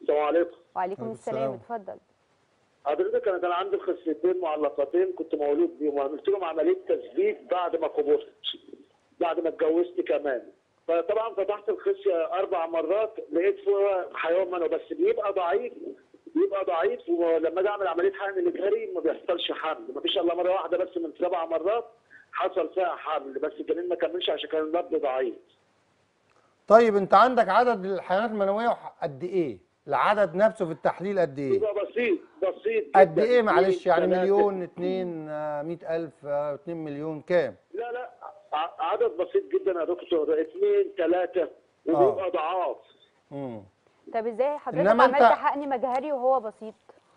السلام عليكم وعليكم عليكم السلام السلام. اتفضل حضرتك انا كان عندي خصيتين معلقتين كنت مولود بيهم وعملت لهم عمليه تثبيت بعد ما كبرت بعد ما اتجوزت كمان فطبعا فتحت الخصيه اربع مرات لقيت فيها حيوان منوي بس بيبقى ضعيف بيبقى ضعيف ولما اجي اعمل عمليه حقن مجهري ما بيحصلش حمل ما فيش الا مره واحده بس من سبع مرات حصل فيها حمل بس الجنين ما كملش عشان كان النبض ضعيف طيب انت عندك عدد الحيوانات المنويه وح- قد ايه العدد نفسه في التحليل قد ايه بيبقى بسيط بسيط قد جداً. ايه معلش اتنين، يعني تلاتة. مليون اتنين آه، مئة الف آه، اتنين مليون كام لا لا ع- عدد بسيط جدا يا دكتور اثنين ثلاثة وبيبقى ضعاف مم. طب ازاي حضرتك إنما عملت أنت- حقن مجهري وهو بسيط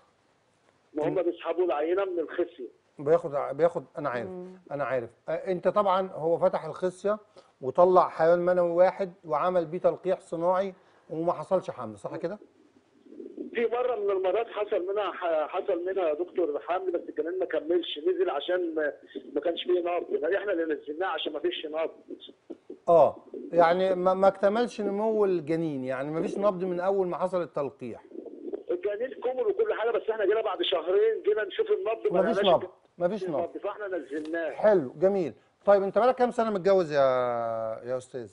ما هم بيسحبوا العينة من الخصية بياخد بياخد انا عارف انا عارف آه، انت طبعا هو فتح الخصيه وطلع حيوان منوي واحد وعمل بيه تلقيح صناعي وما حصلش حمل صح كده في مرة من المرات حصل منها ح- حصل منها يا دكتور حمل بس الجنين ما كملش نزل عشان ما, ما كانش فيه نبض احنا اللي نزلناه عشان ما فيش نبض اه يعني ما, ما اكتملش نمو الجنين يعني ما فيش نبض من اول ما حصل التلقيح الجنين كمل وكل حاجة بس احنا جينا بعد شهرين جينا نشوف النبض ما ما فيش لقيناش نبض ما فيش نبض فاحنا نزلناه حلو جميل طيب انت بقالك كام سنه متجوز يا يا استاذ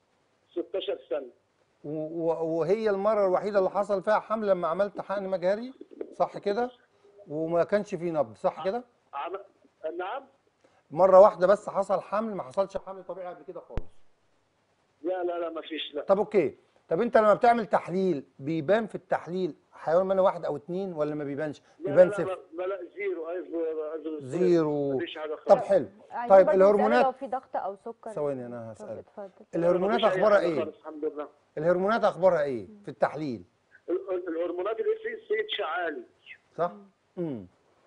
16 سنة و- و- وهي المره الوحيده اللي حصل فيها حمل لما عملت حقن مجهري صح كده وما كانش فيه نبض صح كده عم... نعم مره واحده بس حصل حمل ما حصلش حمل طبيعي قبل كده خالص لا لا لا ما فيش لا طب اوكي طب انت لما بتعمل تحليل بيبان في التحليل حيوان منوي واحد او اتنين ولا ما بيبانش لا بيبان لا صفر لا, لا, لا زيرو أيوة، زيرو مفيش حاجة طب خالص. حلو عايزين طيب برضه نسأله لو الهرمونات في ضغط او سكر ثواني انا طب هسألك اتفضل الهرمونات مفيش أي اخبارها حاجة ايه خالص، الحمد لله الهرمونات اخبارها ايه في التحليل ال- ال- الهرمونات الاف اس اتش عالي صح امم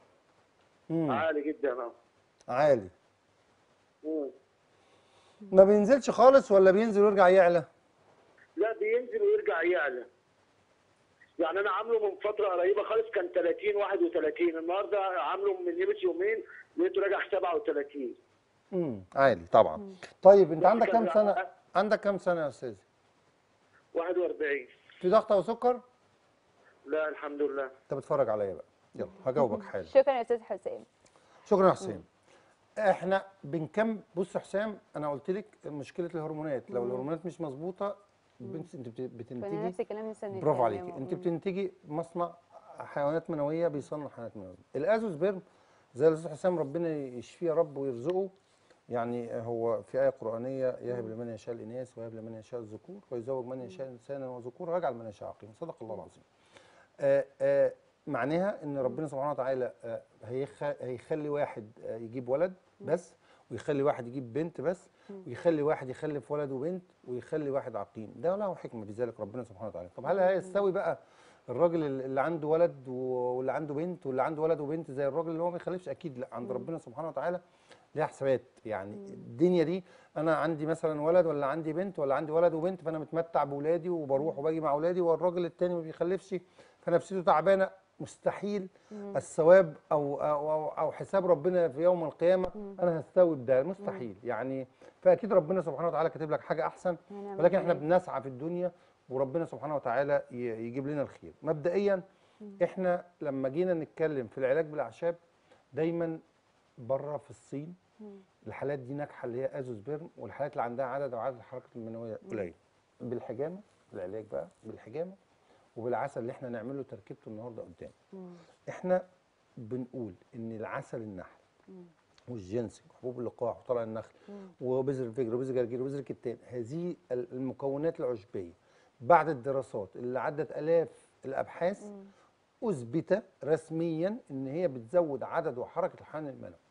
امم عالي جدا اه عالي مم. ما بينزلش خالص ولا بينزل ويرجع يعلى لا بينزل ويرجع يعلى يعني انا عامله من فتره قريبه خالص كان 30 31 النهارده عامله من قيمه يومين لقيته راجع 37 امم عالي طبعا طيب انت بس عندك كان كام سنه لا- عندك كام سنه يا استاذ 41 في ضغط او سكر لا الحمد لله انت بتتفرج عليا بقى يلا هجاوبك حالا شكرا يا استاذ حسام شكرا يا حسام احنا بنكم بص يا حسام انا قلت لك مشكله الهرمونات لو الهرمونات مش مظبوطه بنت انت بت- كنا بتنتجي نفس الكلام لسه برافو بنتكلمه. عليكي انت مم. بتنتجي مصنع حيوانات منويه بيصنع حيوانات منويه الازوسبرم زي الاستاذ حسام ربنا يشفيه يا رب ويرزقه يعني هو في ايه قرانيه يهب لمن يشاء الاناث ويهب لمن يشاء الذكور ويزوج من يشاء انسانا وذكورا ويجعل من يشاء عقيما صدق الله العظيم آه آه معناها ان ربنا سبحانه وتعالى آه هيخ- هيخلي واحد آه يجيب ولد بس ويخلي واحد يجيب بنت بس ويخلي واحد يخلف ولد وبنت ويخلي واحد عقيم ده له حكمه في ذلك ربنا سبحانه وتعالى طب هل هيستوي بقى الراجل اللي عنده ولد واللي عنده بنت واللي عنده ولد وبنت زي الراجل اللي هو ما يخلفش اكيد لا عند ربنا سبحانه وتعالى ليها حسابات يعني الدنيا دي انا عندي مثلا ولد ولا عندي بنت ولا عندي ولد وبنت فانا متمتع باولادي وبروح وباجي مع اولادي والراجل التاني ما بيخلفش فنفسيته تعبانه مستحيل الثواب أو, أو, أو, أو حساب ربنا في يوم القيامة أنا هستوعب ده مستحيل يعني فأكيد ربنا سبحانه وتعالى كاتب لك حاجة أحسن هنعمل ولكن احنا إيه؟ بنسعى في الدنيا وربنا سبحانه وتعالى ي- يجيب لنا الخير مبدئيا احنا لما جينا نتكلم في العلاج بالأعشاب دايما بره في الصين الحالات دي ناجحه اللي هي ازوسبرم والحالات اللي عندها عدد او عدد الحركات المنويه قليل بالحجامه العلاج بقى بالحجامه وبالعسل اللي احنا نعمله تركيبته النهارده قدام احنا بنقول ان العسل النحل والجنسنج وحبوب اللقاح وطلع النخل وبذر الفجر وبذر الجرجير وبذر الكتان هذه ال- المكونات العشبيه بعد الدراسات اللي عدت الاف الابحاث اثبت رسميا ان هي بتزود عدد وحركه الحيوان المنوي